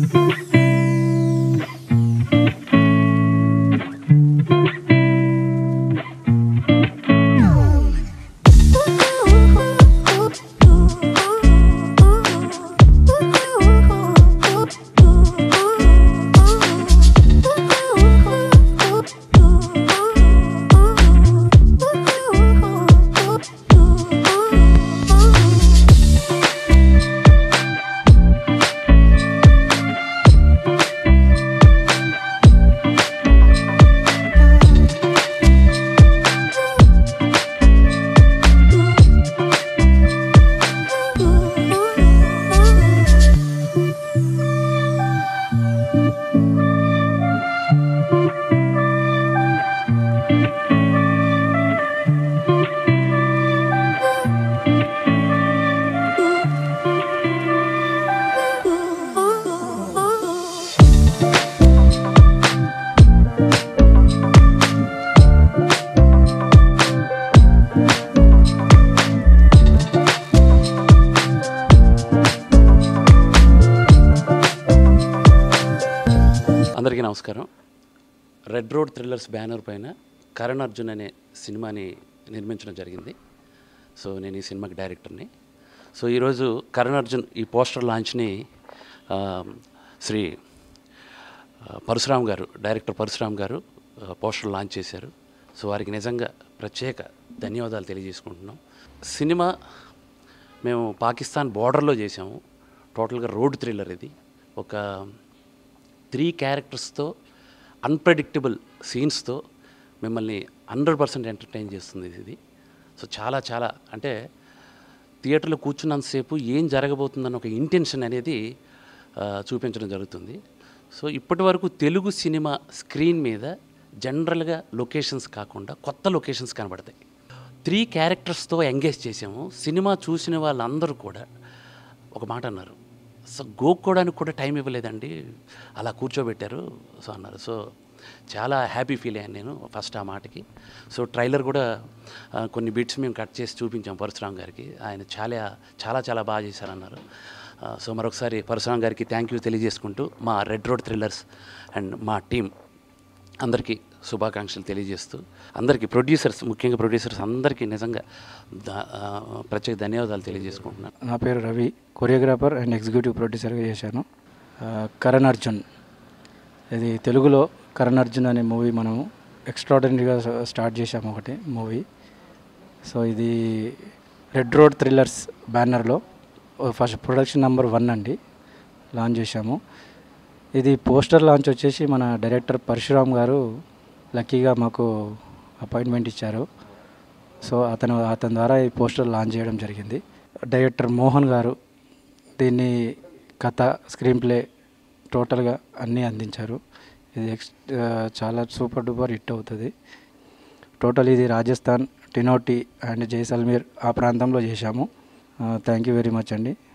అందరికీ నమస్కారం red road thrillers banner పైన కరణ్ అర్జున్ అనే సినిమాని నిర్మించడం జరిగింది సో నేను ఈ సినిమాకి డైరెక్టర్ని సో ఈరోజు కరణ్ అర్జున్ ఈ పోస్టర్ లాంచ్ని ఆ, శ్రీ ఆ, పరశురామ్ గారు డైరెక్టర్ పరశురామ్ గారు ఆ, పోస్టర్ లాంచ్ చేశారు సో వారికి నిజంగా ప్రత్యేక ధన్యవాదాలు తెలియజేసుకుంటున్నాం సినిమా మేము పాకిస్తాన్ బార్డర్లో చేసాము టోటల్గా రోడ్ థ్రిల్లర్ ఇది ఒక త్రీ క్యారెక్టర్స్తో అన్ప్రెడిక్టబుల్ సీన్స్తో మిమ్మల్ని హండ్రెడ్ పర్సెంట్ ఎంటర్టైన్ చేస్తుంది ఇది సో చాలా చాలా అంటే థియేటర్లో కూర్చున్నంతసేపు ఏం జరగబోతుందన్న ఒక ఇంటెన్షన్ అనేది ఆ, చూపించడం జరుగుతుంది సో ఇప్పటి వరకు తెలుగు సినిమా స్క్రీన్ మీద జనరల్గా లొకేషన్స్ కాకుండా కొత్త లొకేషన్స్ కనబడతాయి త్రీ క్యారెక్టర్స్తో ఎంగేజ్ చేసాము సినిమా చూసిన వాళ్ళందరూ కూడా ఒక మాట అన్నారు సో గోక్కోవడానికి కూడా టైం ఇవ్వలేదండి అలా కూర్చోబెట్టారు సో అన్నారు సో చాలా హ్యాపీ ఫీల్ అయ్యాను నేను ఫస్ట్ ఆ మాటకి సో ట్రైలర్ కూడా ఆ, కొన్ని బిట్స్ మేము కట్ చేసి చూపించాం పరశురామ్ గారికి ఆయన చాలా చాలా చాలా బాగా చేశారన్నారు ఆ, సో మరొకసారి పరశురామ్ గారికి థ్యాంక్ యూ తెలియజేసుకుంటూ మా రెడ్ రోడ్ థ్రిల్లర్స్ అండ్ మా టీం అందరికీ శుభాకాంక్షలు తెలియజేస్తూ అందరికీ ప్రొడ్యూసర్స్ ముఖ్యంగా ప్రొడ్యూసర్స్ అందరికీ నిజంగా దా- ఆ, ప్రత్యేక ధన్యవాదాలు తెలియజేసుకుంటున్నాను నా పేరు రవి కొరియోగ్రాఫర్ అండ్ ఎగ్జిక్యూటివ్ ప్రొడ్యూసర్గా చేశాను ఆ, కరణ్ అర్జున్ ఇది తెలుగులో కరణ్ అర్జున్ అనే మూవీ మనము ఎక్స్ట్రాడనరీగా స్టార్ట్ చేశాము ఒకటి మూవీ సో ఇది రెడ్ రోడ్ థ్రిల్లర్స్ బ్యానర్లో ఫస్ట్ ప్రొడక్షన్ నెంబర్ వన్ అండి లాంచ్ చేశాము ఇది పోస్టర్ లాంచ్ వచ్చేసి మన డైరెక్టర్ పరశురామ్ గారు లక్కీగా మాకు అపాయింట్మెంట్ ఇచ్చారు సో అతను అతని ద్వారా ఈ పోస్టర్ లాంచ్ చేయడం జరిగింది డైరెక్టర్ మోహన్ గారు దీన్ని కథ స్క్రీన్ ప్లే టోటల్గా అన్నీ అందించారు ఇది ఎక్స్ ఆ, చాలా సూపర్ డూపర్ హిట్ అవుతుంది టోటల్ ఇది రాజస్థాన్ టినోటి అండ్ జైసల్మీర్ ఆ ప్రాంతంలో చేశాము థ్యాంక్ యూ వెరీ మచ్ అండి